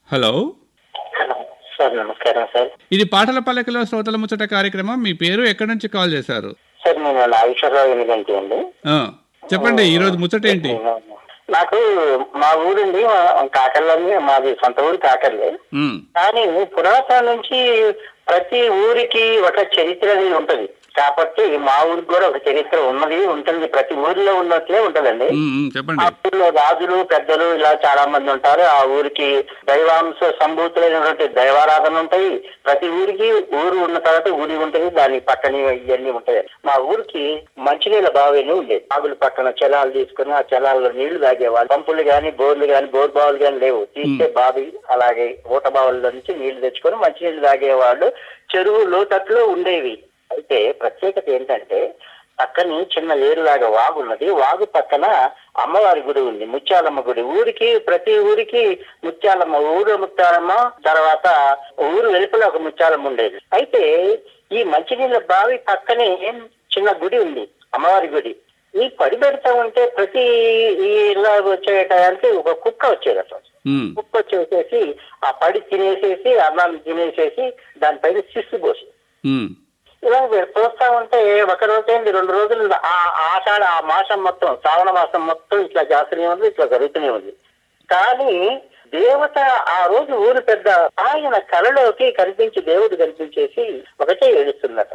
hello hello sir నమస్కారం sir ఇది పాటల పల్లకిలో శ్రోతల ముచ్చట కార్యక్రమం మీ పేరు ఎక్కడి నుంచి కాల్ చేశారు సార్ నేను నాగేశ్వరరావు ఎనిగంటి అండి ఆ, చెప్పండి ఈరోజు ముచ్చట ఏంటి నాకు మా ఊరండి కాకర్లని మాది సొంత ఊరు కాకర్లే ఉమ్, కానీ పురాతన నుంచి ప్రతి ఊరికి ఒక చరిత్ర అనేది ఉంటది కాబట్టి మా ఊరికి కూడా ఒక చరిత్ర ఉన్నది ఉంటుంది ప్రతి ఊరిలో ఉన్నట్లే ఉంటదండి ఉమ్, ఉమ్, చెప్పండి ఆ ఊర్లో రాజులు పెద్దలు ఇలా చాలా మంది ఉంటారు ఆ ఊరికి దైవాంశ సంభూతులైనటువంటి దైవారాధన ఉంటాయి ప్రతి ఊరికి ఊరు ఉన్న తర్వాత ఊరి ఉంటుంది దాని పక్కన ఇవన్నీ ఉంటాయి మా ఊరికి మంచినీళ్ళ బావిని ఉండేది బావుల పక్కన చెలాలు తీసుకుని ఆ చెలాల్లో నీళ్లు తాగేవాళ్ళు పంపులు గాని బోర్లు గాని బోర్ బావులు గాని లేవు తీస్తే బావి అలాగే ఊట బావుల నుంచి నీళ్లు తెచ్చుకొని మంచినీళ్లు తాగేవాళ్ళు చెరువు లోతట్లో ఉండేవి అయితే ప్రత్యేకత ఏంటంటే పక్కని చిన్న ఏరులాగా వాగు ఉన్నది వాగు పక్కన అమ్మవారి గుడి ఉంది ముత్యాలమ్మ గుడి ఊరికి ప్రతి ఊరికి ముత్యాలమ్మ ఊరు ముత్యాలమ్మ తర్వాత ఊరు వెలుపల ఒక ముత్యాలమ్మ ఉండేది అయితే ఈ మంచినీళ్ళ బావి పక్కనే చిన్న గుడి ఉంది అమ్మవారి గుడి ఈ పడి పెడతా ఉంటే ప్రతి ఈ ఇలా వచ్చే టయానికి ఒక కుక్క వచ్చేది అసలు ఉమ్, కుక్క వచ్చేసేసి ఆ పడి తినేసేసి అన్నాన్ని తినేసేసి దానిపైన శిస్సు పోసి ఉమ్, ఇలా మీరు చూస్తా ఉంటే ఒక రోజు ఏంటి రెండు రోజులు ఆ ఆషాఢ ఆ మాసం మొత్తం శ్రావణ మాసం మొత్తం ఇట్లా చేస్తూనే ఉంది ఇట్లా జరుగుతూనే ఉంది కానీ దేవత ఆ రోజు ఊరు పెద్ద ఆయన కళలోకి కనిపించి దేవుడు కనిపించేసి ఒకటే ఏడుస్తున్నట